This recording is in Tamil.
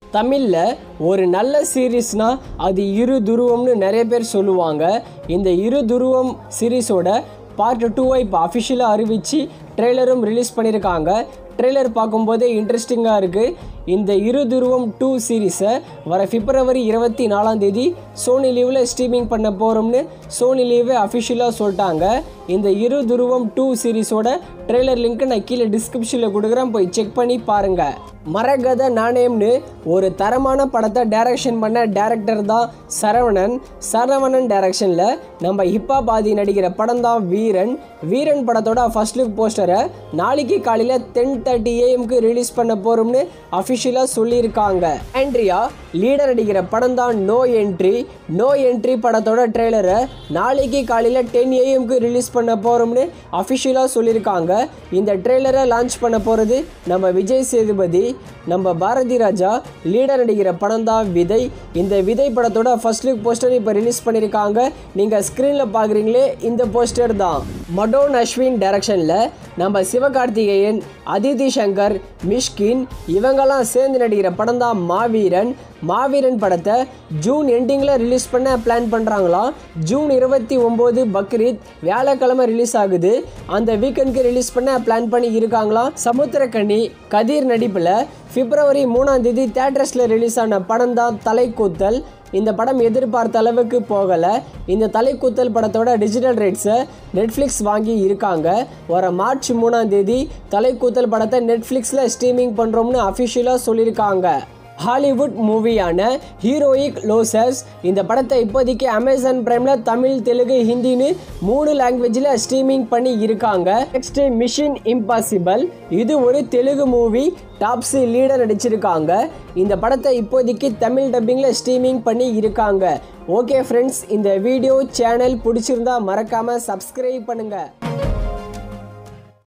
தமிழில் ஒரு நல்ல சீரீஸ்னா அது இரு துருவம்னு நிறைய பேர் சொல்லுவாங்க இந்த இரு துருவம் சீரீஸோட பார்ட் டூவை இப்போ அஃபிஷியலாக அறிவித்து ட்ரெய்லரும் ரிலீஸ் பண்ணியிருக்காங்க ட்ரெய்லர் பார்க்கும்போதே இன்ட்ரெஸ்டிங்காக இருக்குது இந்த இரு துருவம் டூ சீரீஸை வர பிப்ரவரி இருபத்தி நாலாம் தேதி சோனி லீவில் ஸ்ட்ரீமிங் பண்ண போகிறோம்னு சோனி லீவே அஃபிஷியலாக சொல்லிட்டாங்க இந்த இரு துருவம் டூ சீரீஸோட ட்ரெய்லர் லிங்க் நான் கீழே டிஸ்கிரிப்ஷனில் கொடுக்குறேன் போய் செக் பண்ணி பாருங்கள் மரகத நாணயம்னு ஒரு தரமான படத்தை டைரக்ஷன் பண்ண டேரக்டர் தான் சரவணன் சரவணன் டைரக்ஷனில் நம்ம ஹிப்பாப் ஆதி நடிக்கிற படம் தான் வீரன் வீரன் படத்தோட ஃபர்ஸ்ட் லுக் போஸ்டரை நாளைக்கு காலையில் டென் தேர்ட்டி ஏஎம்க்கு ரிலீஸ் பண்ண போகிறோம்னு அஃபிஷியலாக சொல்லியிருக்காங்க ஆண்ட்ரியா லீடர் நடிக்கிற படம் தான் நோ என்ட்ரி நோ என்ட்ரி படத்தோட ட்ரெய்லரை நாளைக்கு காலையில் டென் ஏஎம்க்கு ரிலீஸ் பண்ண போகிறோம்னு அஃபிஷியலாக சொல்லியிருக்காங்க இந்த ட்ரெய்லரை லான்ச் பண்ண போகிறது நம்ம விஜய் சேதுபதி நம்ம பாரதி ராஜா லீடர் நடிக்கிற படம் தான் விதை இந்த விதை படத்தோட ஃபர்ஸ்ட் லுக் போஸ்டர் இப்போ ரிலீஸ் பண்ணியிருக்காங்க நீங்கள் ஸ்க்ரீனில் பார்க்குறீங்களே இந்த போஸ்டர் தான் மடோன் அஸ்வின் டைரக்ஷனில் நம்ம சிவகார்த்திகேயன் அதிதி சங்கர் மிஷ்கின் இவங்கெல்லாம் சேர்ந்து நடிக்கிற படம் தான் மாவீரன் மாவீரன் படத்தை ஜூன் எண்டிங்கில் ரிலீஸ் பண்ண பிளான் பண்ணுறாங்களாம் ஜூன் இருபத்தி ஒம்பது பக்ரீத் வியாழக்கிழமை ரிலீஸ் ஆகுது அந்த வீக்கெண்டுக்கு ரிலீஸ் பண்ண பிளான் பண்ணி இருக்காங்களாம் சமுத்திரக்கனி கதிர் நடிப்பில் பிப்ரவரி மூணாம் தேதி தேட்டர்ஸில் ரிலீஸ் ஆன படம் தான் தலைக்கூத்தல் இந்த படம் எதிர்பார்த்த அளவுக்கு போகலை இந்த தலைக்கூத்தல் படத்தோட டிஜிட்டல் ரைட்ஸை நெட்ஃப்ளிக்ஸ் வாங்கி இருக்காங்க வர மார்ச் மூணாம் தேதி தலைக்கூத்தல் படத்தை நெட்ஃப்ளிக்ஸில் ஸ்ட்ரீமிங் பண்ணுறோம்னு அஃபிஷியலாக சொல்லியிருக்காங்க ஹாலிவுட் மூவியான ஹீரோயிக் லோசஸ் இந்த படத்தை இப்போதைக்கு அமேசான் பிரைமில் தமிழ் தெலுங்கு ஹிந்தின்னு மூணு லாங்குவேஜில் ஸ்ட்ரீமிங் பண்ணி இருக்காங்க நெக்ஸ்ட் மிஷின் இம்பாசிபிள் இது ஒரு தெலுங்கு மூவி டாப்ஸி லீடர் நடிச்சிருக்காங்க இந்த படத்தை இப்போதைக்கு தமிழ் டப்பிங்கில் ஸ்ட்ரீமிங் பண்ணி இருக்காங்க ஓகே ஃப்ரெண்ட்ஸ் இந்த வீடியோ சேனல் பிடிச்சிருந்தா மறக்காமல் சப்ஸ்கிரைப் பண்ணுங்கள்